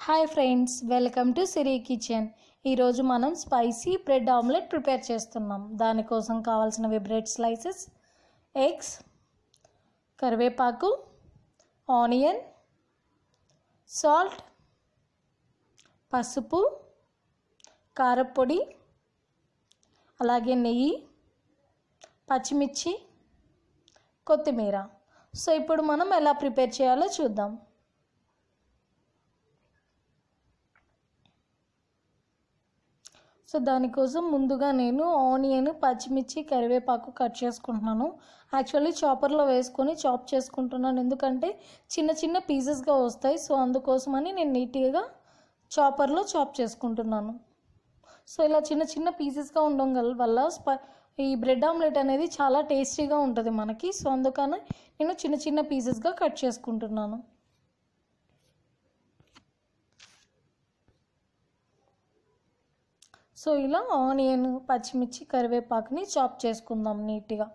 hi friends welcome to Siri kitchen ఈరోజు మనం spicy bread omelette prepare చేస్తున్నాం దానికోసం కావాల్సినవి బ్రెడ్ స్లైసెస్ ఎగ్స్ కరివేపాకు ఆనియన్ సాల్ట్ పసుపు కారపొడి అలాగే నెయ్యి పచ్చిమిర్చి కొత్తిమీర సో ఇప్పుడు మనం ఎలా ప్రిపేర్ చేయాలో చూద్దాం సో దానికోసం ముందుగా నేను ఆనియన్ పచ్చిమిర్చి కరివేపాకు కట్ చేసుకుంటున్నాను యాక్చువల్లీ చాపర్లో వేసుకొని చాప్ చేసుకుంటున్నాను ఎందుకంటే చిన్న చిన్న పీసెస్గా వస్తాయి సో అందుకోసమని నేను నీట్గా చాపర్లో చాప్ చేసుకుంటున్నాను సో ఇలా చిన్న చిన్న పీసెస్గా ఉండడం వల్ల స్ప ఈ బ్రెడ్ ఆమ్లెట్ అనేది చాలా టేస్టీగా ఉంటుంది మనకి సో అందుకని నేను చిన్న చిన్న పీసెస్గా కట్ చేసుకుంటున్నాను సో ఇలా ఆనియన్ పచ్చిమిర్చి కరివేపాకుని చాప్ చేసుకుందాం నీట్గా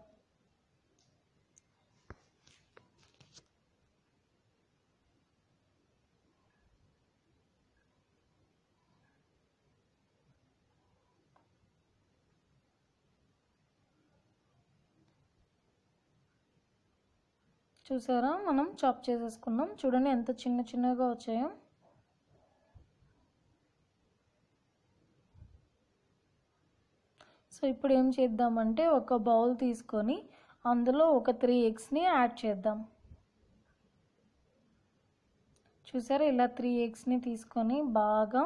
చూసారా మనం చాప్ చేసేసుకున్నాం చూడండి ఎంత చిన్న చిన్నగా వచ్చాయో సో ఇప్పుడు ఏం చేద్దామంటే ఒక బౌల్ తీసుకొని అందులో ఒక త్రీ ఎగ్స్ని యాడ్ చేద్దాం చూసారా ఇలా త్రీ ఎగ్స్ని తీసుకొని బాగా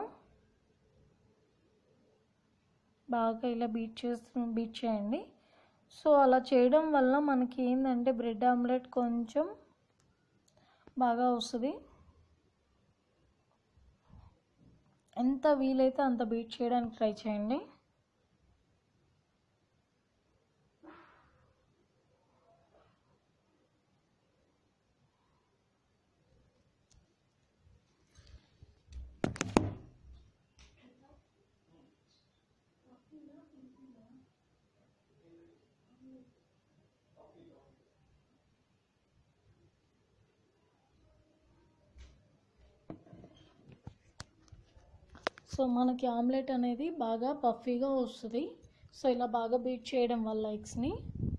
బాగా ఇలా బీట్ చేస్తు బీట్ చేయండి సో అలా చేయడం వల్ల మనకి ఏంటంటే బ్రెడ్ ఆమ్లెట్ కొంచెం బాగా వస్తుంది ఎంత వీలైతే అంత బీట్ చేయడానికి ట్రై చేయండి సో మనకి ఆమ్లెట్ అనేది బాగా పఫీగా వస్తుంది సో ఇలా బాగా బీట్ చేయడం వల్ల ఎగ్స్ని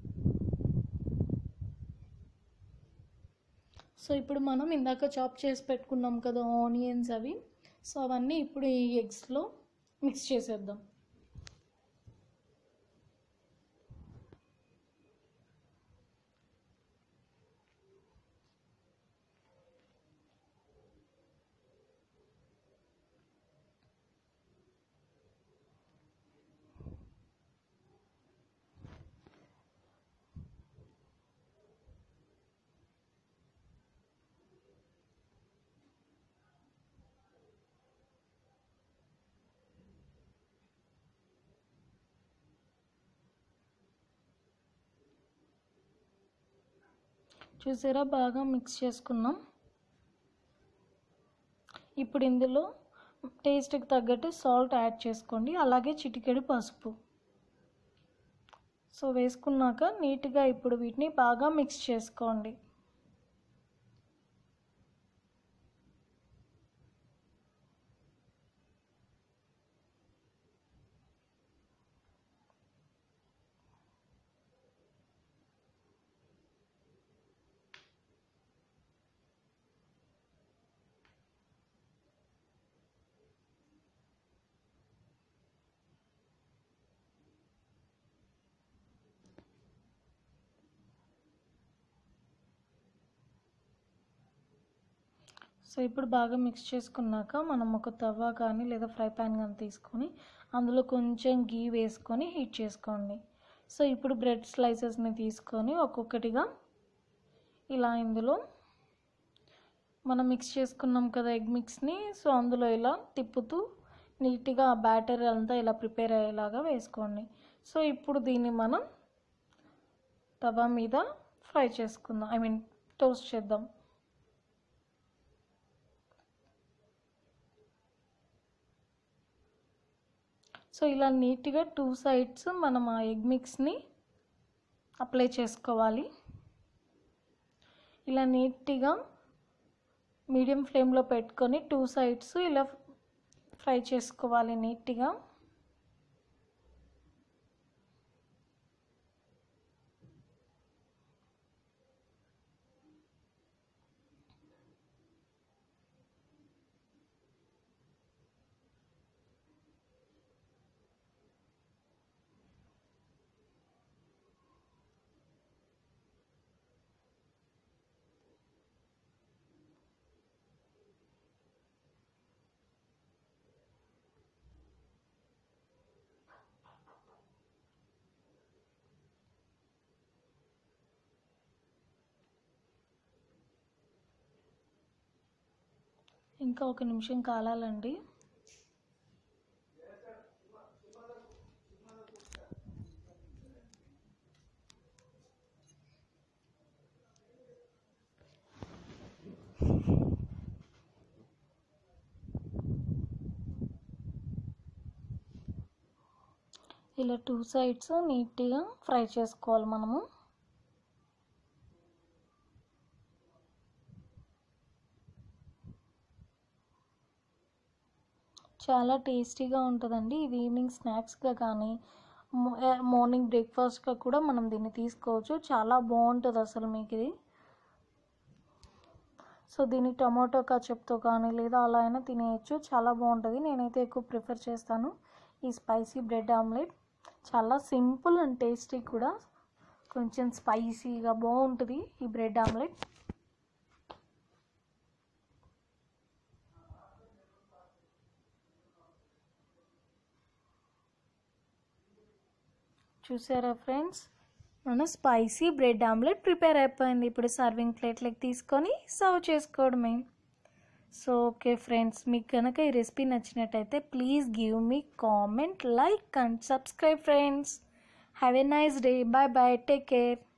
సో ఇప్పుడు మనం ఇందాక చాప్ చేసి పెట్టుకున్నాం కదా ఆనియన్స్ అవి సో అవన్నీ ఇప్పుడు ఈ ఎగ్స్లో మిక్స్ చేసేద్దాం చూసారా బాగా మిక్స్ చేసుకున్నాం ఇప్పుడు ఇందులో టేస్ట్కి తగ్గట్టు సాల్ట్ యాడ్ చేసుకోండి అలాగే చిటికెడు పసుపు సో వేసుకున్నాక నీట్గా ఇప్పుడు వీటిని బాగా మిక్స్ చేసుకోండి సో ఇప్పుడు బాగా మిక్స్ చేసుకున్నాక మనం ఒక తవా కానీ లేదా ఫ్రై ప్యాన్ కానీ తీసుకొని అందులో కొంచెం గీ వేసుకొని హీట్ చేసుకోండి సో ఇప్పుడు బ్రెడ్ స్లైసెస్ని తీసుకొని ఒక్కొక్కటిగా ఇలా ఇందులో మనం మిక్స్ చేసుకున్నాం కదా ఎగ్ మిక్స్ని సో అందులో ఇలా తిప్పుతూ నీట్గా ఆ బ్యాటర్ అంతా ఇలా ప్రిపేర్ అయ్యేలాగా వేసుకోండి సో ఇప్పుడు దీన్ని మనం తవా మీద ఫ్రై చేసుకుందాం ఐ మీన్ టోస్ట్ చేద్దాం సో ఇలా నీట్గా టూ సైడ్స్ మనం ఆ ఎగ్ మిక్స్ని అప్లై చేసుకోవాలి ఇలా నీట్గా మీడియం ఫ్లేమ్లో పెట్టుకొని టూ సైడ్స్ ఇలా ఫ్రై చేసుకోవాలి నీట్గా ఇంకా ఒక నిమిషం కాలాలండి ఇలా టూ సైడ్స్ నీట్గా ఫ్రై చేసుకోవాలి మనము చాలా టేస్టీగా ఉంటుందండి ఇది ఈవినింగ్ స్నాక్స్గా కానీ మార్నింగ్ బ్రేక్ఫాస్ట్గా కూడా మనం దీన్ని తీసుకోవచ్చు చాలా బాగుంటుంది అసలు మీకు ఇది సో దీన్ని టమాటో కచప్తో కానీ లేదా అలా అయినా తినేయచ్చు చాలా బాగుంటుంది నేనైతే ఎక్కువ ప్రిఫర్ చేస్తాను ఈ స్పైసీ బ్రెడ్ ఆమ్లెట్ చాలా సింపుల్ అండ్ టేస్టీ కూడా కొంచెం స్పైసీగా బాగుంటుంది ఈ బ్రెడ్ ఆమ్లెట్ చూసారా ఫ్రెండ్స్ మన స్పైసీ బ్రెడ్ ఆమ్లెట్ ప్రిపేర్ అయిపోయింది ఇప్పుడు సర్వింగ్ ప్లేట్లకి తీసుకొని సర్వ్ చేసుకోవడమే సో ఓకే ఫ్రెండ్స్ మీకు కనుక ఈ రెసిపీ నచ్చినట్టయితే ప్లీజ్ గివ్ మీ comment like and subscribe friends have a nice day bye bye take care